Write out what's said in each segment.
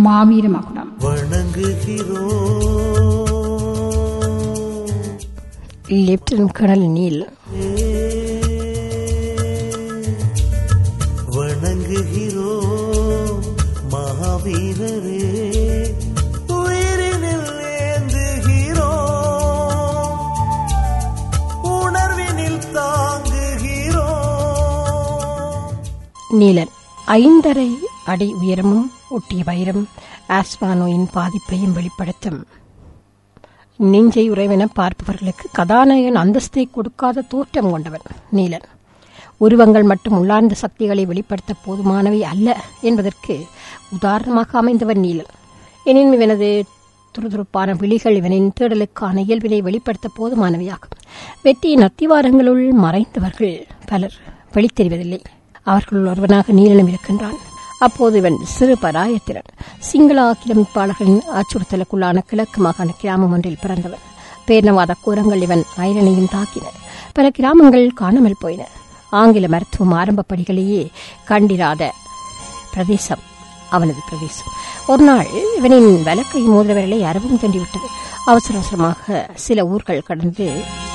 மாவீர மகுடம் வணங்குகிறோம் லெப்டினன்ட் கர்னல் நீல் வணங்குகிறோம் மகாவீரரே உயிரினில் ஏந்துகிறோம் உணர்வினில் தாங்குகிறோம் நீலன் ஐந்தரை அடி உயரமும் ஒட்டிய வைரம் ஆஸ்மா நோயின் பாதிப்பையும் வெளிப்படுத்தும் நெஞ்சை உறைவென பார்ப்பவர்களுக்கு கதாநாயகன் அந்தஸ்தை கொடுக்காத தோற்றம் கொண்டவன் நீலன் உருவங்கள் மற்றும் உள்ளார்ந்த சக்திகளை வெளிப்படுத்த போதுமானவை அல்ல என்பதற்கு உதாரணமாக அமைந்தவன் நீலன் எனினும் இவனது துருதுருப்பான விழிகள் இவனின் தேடலுக்கான இயல்பினை வெளிப்படுத்த போதுமானவையாகும் வெற்றியின் அத்திவாரங்களுள் மறைந்தவர்கள் பலர் வெளித்தெரிவதில்லை அவர்களுள் ஒருவனாக நீலனும் இருக்கின்றான் அப்போது இவன் சிறு பராயத்திறன் சிங்கள ஆக்கிரமிப்பாளர்களின் அச்சுறுத்தலுக்குள்ளான கிழக்கு மாகாண கிராமம் ஒன்றில் பிறந்தவன் பேரினவாத கூரங்கள் இவன் அயலனையும் தாக்கின பல கிராமங்கள் காணாமல் போயின ஆங்கில மருத்துவம் ஆரம்ப படிகளையே கண்டிராத பிரதேசம் அவனது பிரதேசம் ஒரு நாள் இவனின் வலக்கை மோதிரவர்களை அரவும் தண்டிவிட்டது அவசர அவசரமாக சில ஊர்கள் கடந்து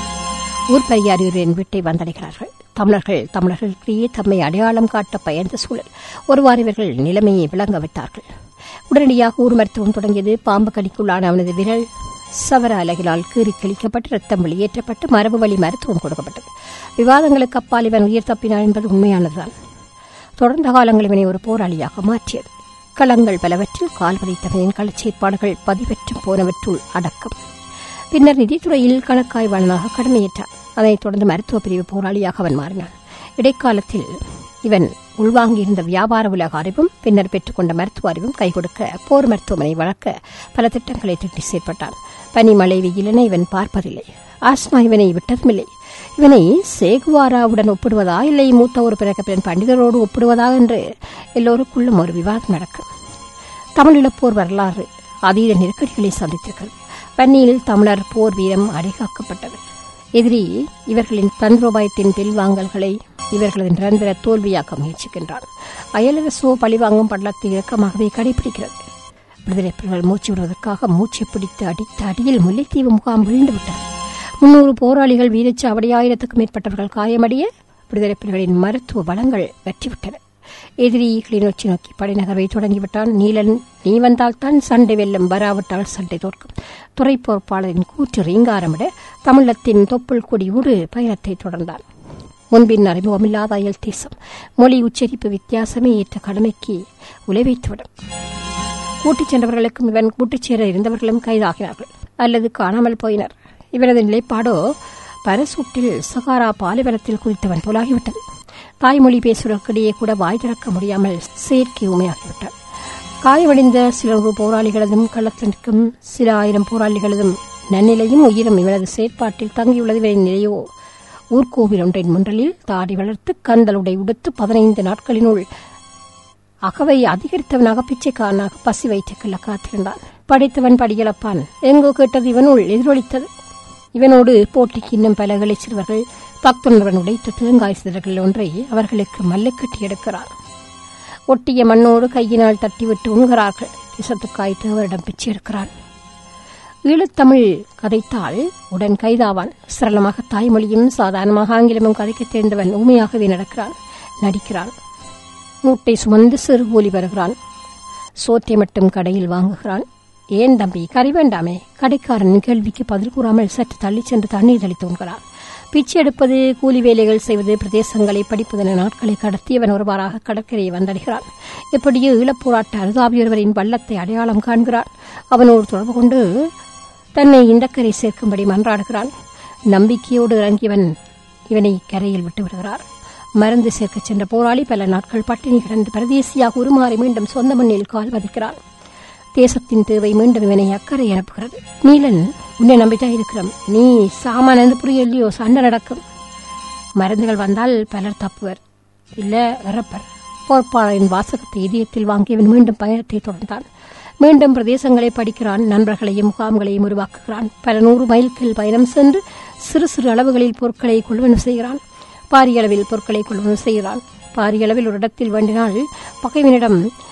ஊர் பரியாரியோரின் வீட்டை வந்தடைகிறார்கள் தமிழர்கள் தமிழர்களுக்கிடையே தம்மை அடையாளம் காட்ட பயந்த சூழல் ஒருவாறு இவர்கள் நிலைமையை விளங்க விட்டார்கள் உடனடியாக ஊர் மருத்துவம் தொடங்கியது பாம்பு கடிக்குள்ளான அவனது விரல் சவர அலகினால் கீறி கிழிக்கப்பட்டு ரத்தம் வெளியேற்றப்பட்டு மரபு வழி மருத்துவம் கொடுக்கப்பட்டது விவாதங்களுக்கு அப்பால் இவன் உயிர் தப்பினான் என்பது உண்மையானதுதான் தொடர்ந்த காலங்கள் இவனை ஒரு போராளியாக மாற்றியது களங்கள் பலவற்றில் கால் பதித்தவனின் களச்சேற்பாடுகள் பதிவற்றும் போனவற்றுள் அடக்கம் பின்னர் நிதித்துறையில் கணக்காய்வாளனாக கடமையேற்றான் அதைத் தொடர்ந்து மருத்துவ பிரிவு போராளியாக அவன் மாறினான் இடைக்காலத்தில் இவன் உள்வாங்கியிருந்த வியாபார உலக அறிவும் பின்னர் பெற்றுக்கொண்ட மருத்துவ அறிவும் கை கொடுக்க போர் மருத்துவமனை வளர்க்க பல திட்டங்களை திட்டி செயற்பட்டான் பனி மழை வெயிலென இவன் பார்ப்பதில்லை ஆஸ்மா இவனை விட்டதுமில்லை இவனை சேகுவாராவுடன் ஒப்பிடுவதா இல்லை மூத்த ஒரு பிறக்க பண்டிதரோடு ஒப்பிடுவதா என்று எல்லோருக்குள்ளும் ஒரு விவாதம் நடக்கும் தமிழீழப்போர் வரலாறு அதீத நெருக்கடிகளை சந்தித்திருக்கிறது பன்னியில் தமிழர் போர் வீரம் அடைகாக்கப்பட்டது எதிரி இவர்களின் தந்திரோபாயத்தின் பில்வாங்கல்களை இவர்களது நிரந்தர தோல்வியாக்க முயற்சிக்கின்றான் அயலரசோ பழிவாங்கும் பள்ளத்தை இறக்கமாகவே கடைபிடிக்கிறது விடுதலை புலிகள் மூச்சு விடுவதற்காக மூச்சை பிடித்து அடித்த அடியில் முல்லைத்தீவு முகாம் விழுந்து விட்டது முன்னூறு போராளிகள் வீரச்சாவடி ஆயிரத்துக்கும் மேற்பட்டவர்கள் காயமடைய விடுதலை புலிகளின் மருத்துவ வளங்கள் வெற்றிவிட்டன எதிரி கிளிநொச்சி நோக்கி படைநகர்வை தொடங்கிவிட்டான் நீலன் நீ வந்தால்தான் சண்டை வெல்லும் வராவிட்டால் சண்டை தோற்கும் துறை பொறுப்பாளரின் கூற்று ரீங்காரமிட தமிழத்தின் தொப்புள் கொடியோடு பயணத்தை தொடர்ந்தான் முன்பின் அறிமுகமில்லாத அயல் தேசம் மொழி உச்சரிப்பு வித்தியாசமே ஏற்ற கடமைக்கு உழைவைத்துவிடும் கூட்டிச் சென்றவர்களுக்கும் இவன் கூட்டிச் சேர இருந்தவர்களும் கைதாகினார்கள் அல்லது காணாமல் போயினர் இவனது நிலைப்பாடோ பரசூட்டில் சகாரா பாலைவனத்தில் குறித்தவன் போலாகிவிட்டது தாய்மொழி பேசுவதற்கிடையே கூட வாய் திறக்க முடியாமல் செயற்கை உமையாகிவிட்டான் காயமடைந்த சில நூறு போராளிகளதும் களத்திற்கும் சில ஆயிரம் போராளிகளதும் நன்னிலையும் உயிரும் இவனது செயற்பாட்டில் தங்கியுள்ளது இவரின் நிலையோ ஊர்கோவில் ஒன்றின் முன்றலில் தாடி வளர்த்து கந்தலுடை உடுத்து பதினைந்து நாட்களினுள் அகவை அதிகரித்தவனாக பிச்சைக்காரனாக பசி வயிற்றுக்குள்ள காத்திருந்தான் படைத்தவன் படியளப்பான் எங்கோ கேட்டது இவனுள் எதிரொலித்தது இவனோடு போட்டிக்கு இன்னும் பல இளைச்சிறுவர்கள் பக்தனுடன் உடைத்த தேங்காய் சிதறர்கள் ஒன்றை அவர்களுக்கு மல்லுக்கட்டி எடுக்கிறார் ஒட்டிய மண்ணோடு கையினால் தட்டிவிட்டு உண்கிறார்கள் விசத்துக்காய் தேவரிடம் பிச்சை எடுக்கிறான் ஈழத்தமிழ் கதைத்தால் உடன் கைதாவான் சரளமாக தாய்மொழியும் சாதாரணமாக ஆங்கிலமும் கதைக்கத் தெரிந்தவன் ஊமையாகவே நடக்கிறான் நடிக்கிறான் மூட்டை சுமந்து சிறு கூலி வருகிறான் சோற்றை மட்டும் கடையில் வாங்குகிறான் ஏன் தம்பி கறி வேண்டாமே கடைக்காரன் கேள்விக்கு பதில் கூறாமல் சற்று தள்ளிச் சென்று தண்ணீர் தெளித்து உண்கிறான் பிச்சை எடுப்பது கூலி வேலைகள் செய்வது பிரதேசங்களை படிப்பதென நாட்களை கடத்தியவன் ஒருவாறாக கடற்கரையை வந்தடைகிறான் எப்படியோ ஈழப்போராட்ட அனுதாபியொருவரின் வள்ளத்தை அடையாளம் காண்கிறான் அவனோடு தொடர்பு கொண்டு தன்னை இந்த கரை சேர்க்கும்படி மன்றாடுகிறான் நம்பிக்கையோடு இறங்கியவன் இவனை கரையில் விட்டு விடுகிறார் மருந்து சேர்க்கச் சென்ற போராளி பல நாட்கள் பட்டினி கிடந்து பரதேசியாக உருமாறி மீண்டும் சொந்த மண்ணில் கால் பதிக்கிறான் தேசத்தின் தேவை மீண்டும் இவனை அக்கறை அனுப்புகிறது நீலன் உன்னை நம்பித்தான் இருக்கிறோம் நீ சாமான் என்று புரியலையோ சண்டை நடக்கும் மருந்துகள் வந்தால் பலர் தப்புவர் இல்ல இறப்பர் பொறுப்பாளரின் வாசகத்தை இதயத்தில் வாங்கியவன் மீண்டும் பயணத்தை தொடர்ந்தான் மீண்டும் பிரதேசங்களை படிக்கிறான் நண்பர்களையும் முகாம்களையும் உருவாக்குகிறான் பல நூறு மைல்கள் பயணம் சென்று சிறு சிறு அளவுகளில் பொருட்களை கொள்வனவு செய்கிறான் பாரிய அளவில் பொருட்களை கொள்வனவு செய்கிறான் பாரிய அளவில் ஒரு இடத்தில் வேண்டினால் பகைவனிடம்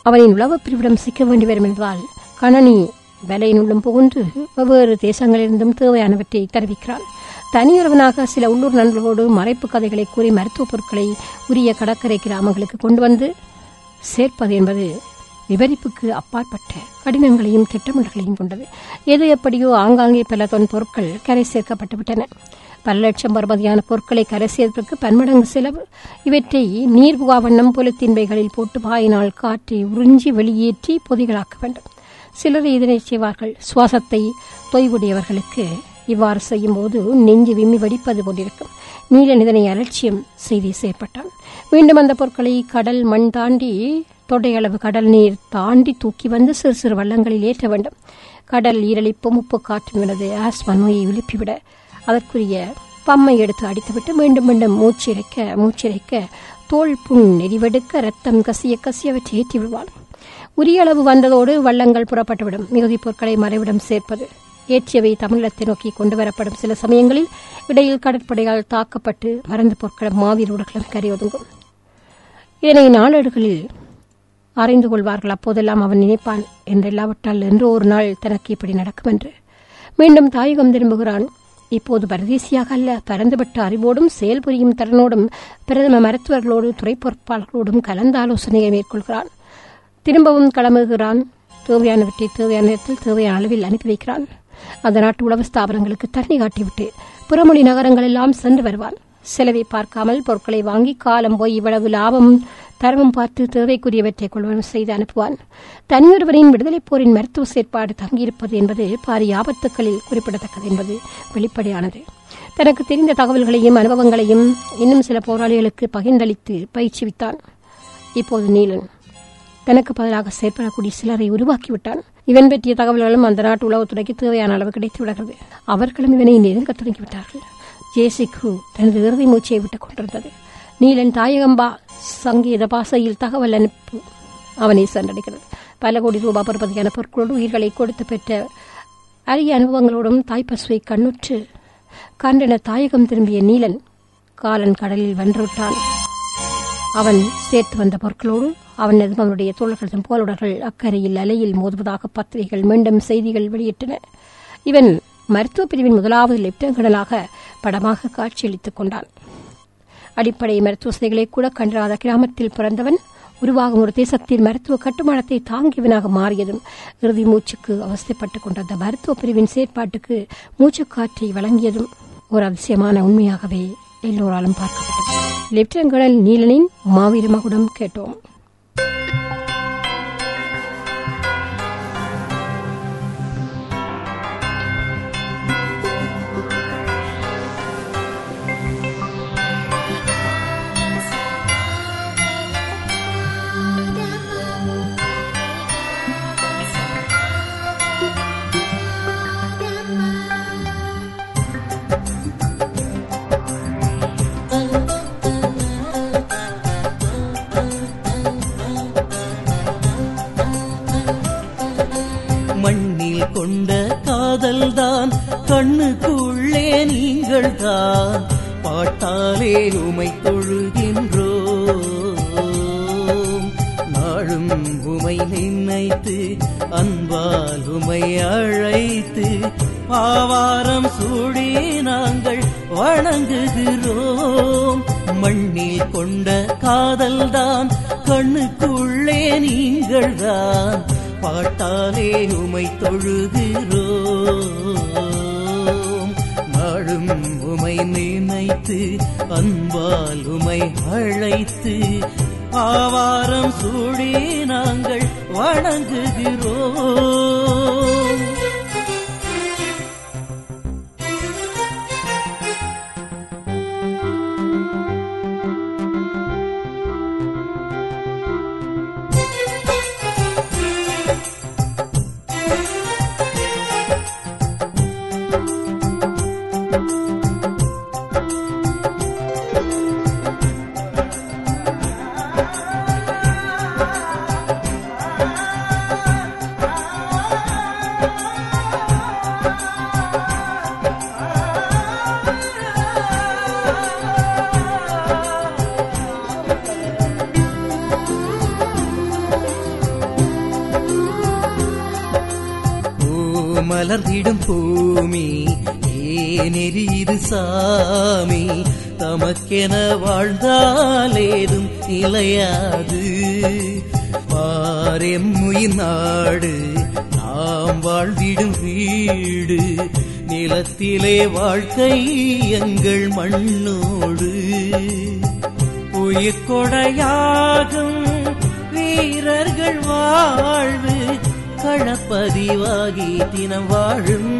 அவனின் உளவுப் பிரிவிடம் சிக்க வேண்டி வரும் என்பதால் கணனி வேலையினுள்ளும் புகுந்து வெவ்வேறு தேசங்களிலிருந்தும் தேவையானவற்றை தெரிவிக்கிறான் தனியொருவனாக சில உள்ளூர் நண்பர்களோடு மறைப்பு கதைகளை கூறி மருத்துவப் பொருட்களை உரிய கடற்கரை கிராமங்களுக்கு கொண்டு வந்து சேர்ப்பது என்பது விவரிப்புக்கு அப்பாற்பட்ட கடினங்களையும் திட்டமிடல்களையும் கொண்டது எது எப்படியோ ஆங்காங்கே பல தொன் பொருட்கள் கரை சேர்க்கப்பட்டு விட்டன பல லட்சம் பருமதியான பொருட்களை கரை சேர்ப்பதற்கு பன்மடங்கு செலவு இவற்றை நீர் புகா வண்ணம் பொலித்தீன் பைகளில் போட்டு பாயினால் காற்றி உறிஞ்சி வெளியேற்றி பொதிகளாக்க வேண்டும் சிலர் இதனை செய்வார்கள் சுவாசத்தை தொய்வுடையவர்களுக்கு இவ்வாறு செய்யும்போது நெஞ்சு விம்மி வெடிப்பது போன்றிருக்கும் நீலன் இதனை அலட்சியம் செய்து செயற்பட்டான் மீண்டும் அந்த பொருட்களை கடல் மண் தாண்டி தொடையளவு கடல் நீர் தாண்டி தூக்கி வந்து சிறு சிறு வள்ளங்களில் ஏற்ற வேண்டும் கடல் ஈரலிப்பும் உப்பு காற்றும் எனது ஆஸ்மா நோயை விழுப்பிவிட அதற்குரிய பம்மை எடுத்து அடித்துவிட்டு மீண்டும் மீண்டும் மூச்சிறைக்க மூச்சிறைக்க தோல் புண் நெறிவெடுக்க ரத்தம் கசிய கசியவற்றை ஏற்றி விடுவான் உரிய அளவு வந்ததோடு வள்ளங்கள் புறப்பட்டுவிடும் மிகுதி பொருட்களை மறைவிடம் சேர்ப்பது ஏற்றியவை தமிழத்தை நோக்கி கொண்டு வரப்படும் சில சமயங்களில் இடையில் கடற்படையால் தாக்கப்பட்டு மறந்த பொருட்களும் மாவீரர்களும் கரை ஒதுங்கும் இதனை நாளேடுகளில் அறிந்து கொள்வார்கள் அப்போதெல்லாம் அவன் நினைப்பான் என்றெல்லாவற்றால் என்று ஒரு நாள் தனக்கு இப்படி நடக்கும் என்று மீண்டும் தாயகம் திரும்புகிறான் இப்போது பரதேசியாக அல்ல பரந்துபட்ட அறிவோடும் செயல்புரியும் திறனோடும் பிரதம மருத்துவர்களோடு துறை பொறுப்பாளர்களோடும் கலந்து ஆலோசனையை மேற்கொள்கிறான் திரும்பவும் கிளம்புகிறான் தேவையானவற்றை தேவையான நேரத்தில் தேவையான அளவில் அனுப்பி வைக்கிறான் அந்த நாட்டு உளவு ஸ்தாபனங்களுக்கு தண்ணி காட்டிவிட்டு புறமொழி நகரங்கள் எல்லாம் சென்று வருவான் செலவை பார்க்காமல் பொருட்களை வாங்கி காலம் போய் இவ்வளவு லாபம் தரமும் பார்த்து தேவைக்குரியவற்றை கொள்வனம் செய்து அனுப்புவான் தனியொருவரின் விடுதலைப் போரின் மருத்துவ செயற்பாடு தங்கியிருப்பது என்பது பாரிய ஆபத்துக்களில் குறிப்பிடத்தக்கது என்பது வெளிப்படையானது தனக்கு தெரிந்த தகவல்களையும் அனுபவங்களையும் இன்னும் சில போராளிகளுக்கு பகிர்ந்தளித்து பயிற்சிவித்தான் இப்போது நீலன் தனக்கு பதிலாக செயற்படக்கூடிய சிலரை உருவாக்கிவிட்டான் இவன் பற்றிய தகவல்களும் அந்த நாட்டு உளவுத்துறைக்கு தேவையான அளவு கிடைத்து விடுகிறது அவர்களும் இவனை நெருங்க தொடங்கிவிட்டார்கள் ஜேசி குரூ தனது இறுதி மூச்சை விட்டுக் கொண்டிருந்தது நீலன் தாயகம்பா சங்கீத பாசையில் தகவல் அனுப்பு அவனை சென்றடைகிறது பல கோடி ரூபாய் பருப்பதியான பொருட்களோடு உயிர்களை கொடுத்து பெற்ற அரிய அனுபவங்களோடும் தாய்ப்பசுவை கண்ணுற்று கண்டன தாயகம் திரும்பிய நீலன் காலன் கடலில் வென்றுவிட்டான் அவன் சேர்த்து வந்த பொருட்களோடு அவனதும் அவனுடைய தோழர்களும் போலுடர்கள் அக்கறையில் அலையில் மோதுவதாக பத்திரிகைகள் மீண்டும் செய்திகள் வெளியிட்டன இவன் மருத்துவ பிரிவின் முதலாவது லெப்டினன்ட் கர்னலாக படமாக காட்சியளித்துக் கொண்டான் அடிப்படை மருத்துவ வசதிகளை கூட கண்டிராத கிராமத்தில் பிறந்தவன் உருவாகும் ஒரு தேசத்தின் மருத்துவ கட்டுமானத்தை தாங்கியவனாக மாறியதும் இறுதி மூச்சுக்கு அவஸ்தைப்பட்டுக் கொண்ட அந்த மருத்துவ பிரிவின் செயற்பாட்டுக்கு மூச்சுக்காற்றை வழங்கியதும் ஒரு அதிசயமான உண்மையாகவே எல்லோராலும் பார்க்கப்பட்டது லெப்டினன்ட் கர்னல் நீலனின் மாவீர மகுடம் கேட்டோம் மண்ணில் கொண்ட காதல்தான் கண்ணுக்குள்ளே நீங்கள் தான் பாட்டாலே உமை தொழுகின்றோம் நாளும் உமை நினைத்து அன்பால் உமை அழைத்து பாவாரம் சூடி நாங்கள் வணங்குகிறோம் மண்ணில் கொண்ட காதல்தான் கண்ணுக்குள்ளே நீங்கள் தான் பாட்டாலே உமை தொழுகிறோம் நாளும் உமை நினைத்து அன்பால் உமை அழைத்து ஆவாரம் சூடி நாங்கள் வணங்குகிறோம் மலர்ந்திடும் பூமி ஏனெறிது சாமி தமக்கென வாழ்ந்தாலேதும் நிலையாது பாரெம்முயின் நாடு நாம் வாழ்ந்திடும் வீடு நிலத்திலே வாழ்க்கை எங்கள் மண்ணோடு உயிர் கொடையாகும் வீரர்கள் வாழ்வு களப்பதிவாகி தினம் வாழும்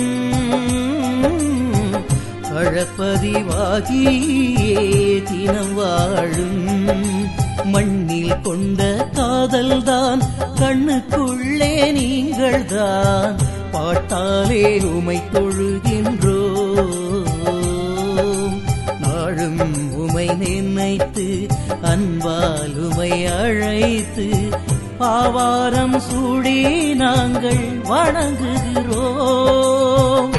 களப்பதிவாகியே தினம் வாழும் மண்ணில் கொண்ட காதல்தான் கண்ணுக்குள்ளே நீங்கள்தான் பாட்டாலே உமை தொழுகின்றோம் நாளும் உமை நினைத்து அன்பால் உமை அழைத்து பாவாரம் சூடி நாங்கள் வணங்குகிறோம்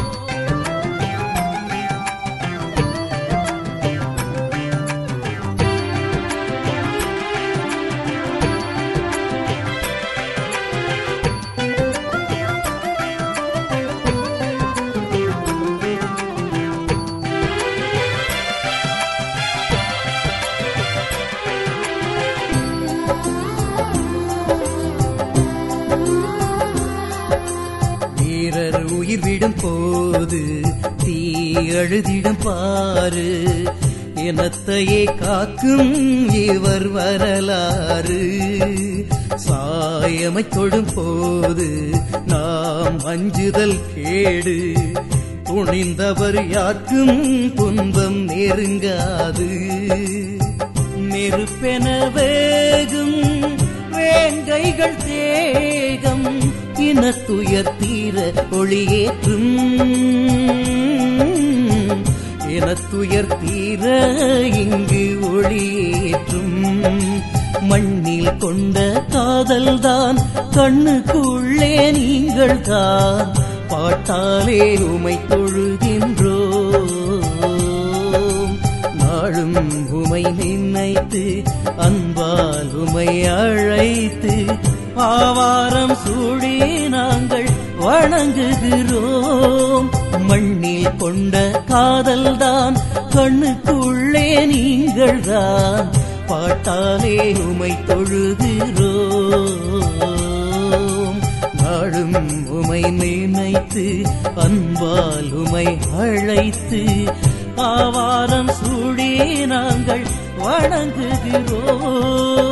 வீரர் உயிர் விடும் போது தீ அழுதிடும் பாரு இனத்தையே காக்கும் இவர் வரலாறு சாயமை தொடும் போது நாம் அஞ்சுதல் கேடு துணிந்தவர் யாருக்கும் துன்பம் நெருங்காது நெருப்பென வேகும் வேங்கைகள் தேகம் இனத்துயர் தீர ஒளியேற்றும் இனத்துயர் தீர இங்கு ஒளியேற்றும் மண்ணில் கொண்ட காதல்தான் கண்ணுக்குள்ளே நீங்கள் தான் பாட்டாலே உமை தொழுகின்றோம் நாளும் உமை நினைத்து அன்பால் உமை அழைத்து ஆவாரம் சூடி நாங்கள் வணங்குகிறோம் மண்ணில் கொண்ட காதல்தான் கண்ணுக்குள்ளே நீங்கள் தான் பாட்டாலே உமை தொழுகிறோம் நாளும் உமை நினைத்து அன்பால் உமை அழைத்து ஆவாரம் சூடி நாங்கள் வணங்குகிறோம்